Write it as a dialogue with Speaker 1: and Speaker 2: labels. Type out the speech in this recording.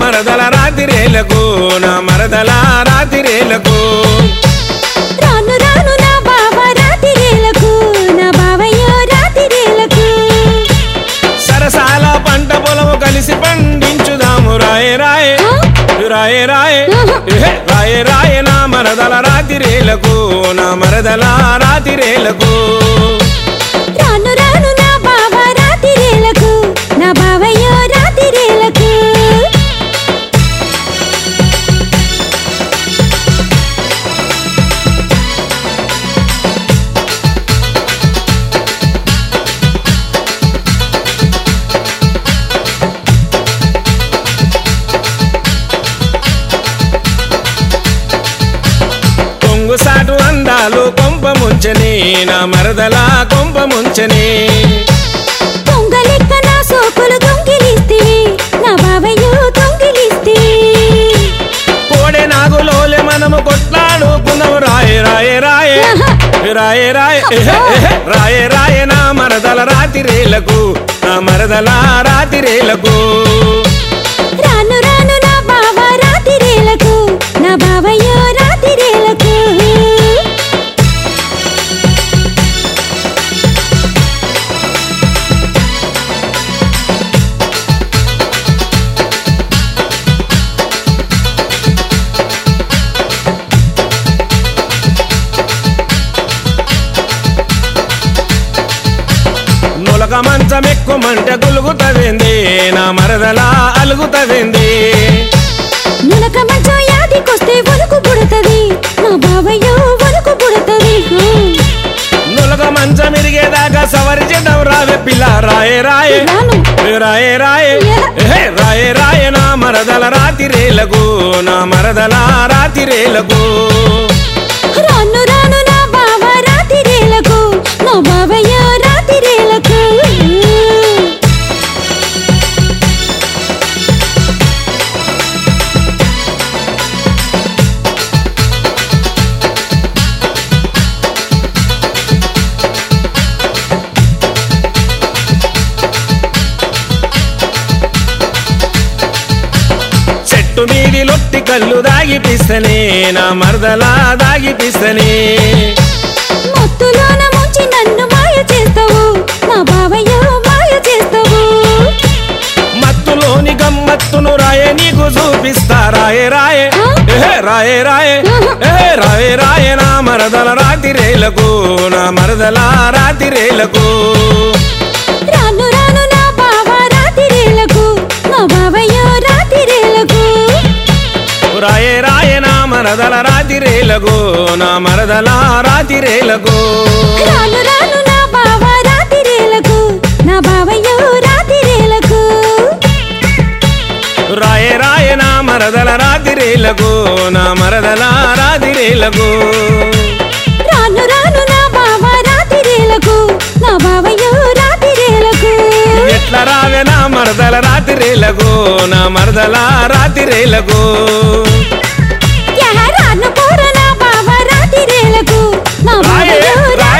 Speaker 1: మరదల రాతిరేలకు నా మరదల రాతిరేలకు
Speaker 2: రాను రాను నా బావ రాతిరేలకు నా బావయ్యో రాతిరేలకు
Speaker 1: సరసాల పంట పొలము కలిసి పండించుదాము రాయే రాయే రాయే రాయే ఏహే, రాయే రాయే నా మరదల రాతిరేలకు నా మరదల రాతిరేలకు
Speaker 2: రాను రాను నా బావ రాతిరేలకు నా బావయ్యో రాతిరేలకు
Speaker 1: కొంగు సాటు అందాలు కొంప ముంచని నా మరదల కొంప ముంచని
Speaker 2: పొంగలెక్క నా సోకులు దొంగిలిస్తివి నా బావయ్యో దొంగిలిస్తివి
Speaker 1: కోడె నాగులోలే మనము కొట్లాడుకుందాము రాయే రాయే రాయే రాయే రాయే ఏహే, ఏహే, రాయే రాయే నా మరదల రాతిరేలకు నా మరదల రాతిరేలకు
Speaker 2: రాను రాను నా బావ రాతిరేలకు నా బావయ్యో రాతిరేలకు
Speaker 1: నులక మంచం ఎక్కుమంటే గులుగుతవింది నా మరదల అలుగుతవింది
Speaker 2: నులక మంచం యాదికొస్తే వణుకు పుడతది నా బావయ్యో వణుకు పుడతది
Speaker 1: నులక మంచం ఇరిగేదాకా సవరి చేద్దాం రావే పిల్ల రాయే రాయే
Speaker 2: రాను
Speaker 1: రాయే రాయే ఏహే, రాయే రాయే నా మరదల రాతిరేలకు నా మరదల రాతిరేలకు
Speaker 2: రాను రాను నా బావ రాతిరేలకు నా బావయ్యో రాతిరేలకు
Speaker 1: చెట్టు మీది లొట్టి కళ్ళు దాగిపిస్తనే నా మరదల దాగిపిస్తనే
Speaker 2: మత్తులోన ముంచి నన్ను మాయ చేస్తావు నా బావయ్యో మాయ చేస్తావు
Speaker 1: మత్తులోని గమ్మత్తును రాయే నీకు చూపిస్తా రాయే రాయే ఏహే, రాయే రాయే ఏహే, రాయే రాయే నా మరదల రాతిరేలకు నా మరదల రాతిరేలకు
Speaker 2: రాను రాను నా బావ రాతిరేలకు నా బావయ్యో రాతిరేలకు
Speaker 1: రాయే రాయే నా మరదల రాతిరేలకు నా మరదల రాతిరేలకు
Speaker 2: రాను రాను నా బావ రాతిరేలకు నా బావయ్యో రాతిరేలకు
Speaker 1: రాయే రాయే నా మరదల రాతిరేలకు నా మరదల రాతిరేలకు
Speaker 2: రాను రాను నా బావ రాతిరేలకు నా బావయ్యో రాతిరేలకు
Speaker 1: ఎట్లా రావే నా మరదల రాతిరేలకు నా మరదల రాతిరేలకు
Speaker 2: యా రాను పోర నా బావ రాతిరేలకు నా
Speaker 1: రాయే
Speaker 2: బావయ్యో
Speaker 1: రాయే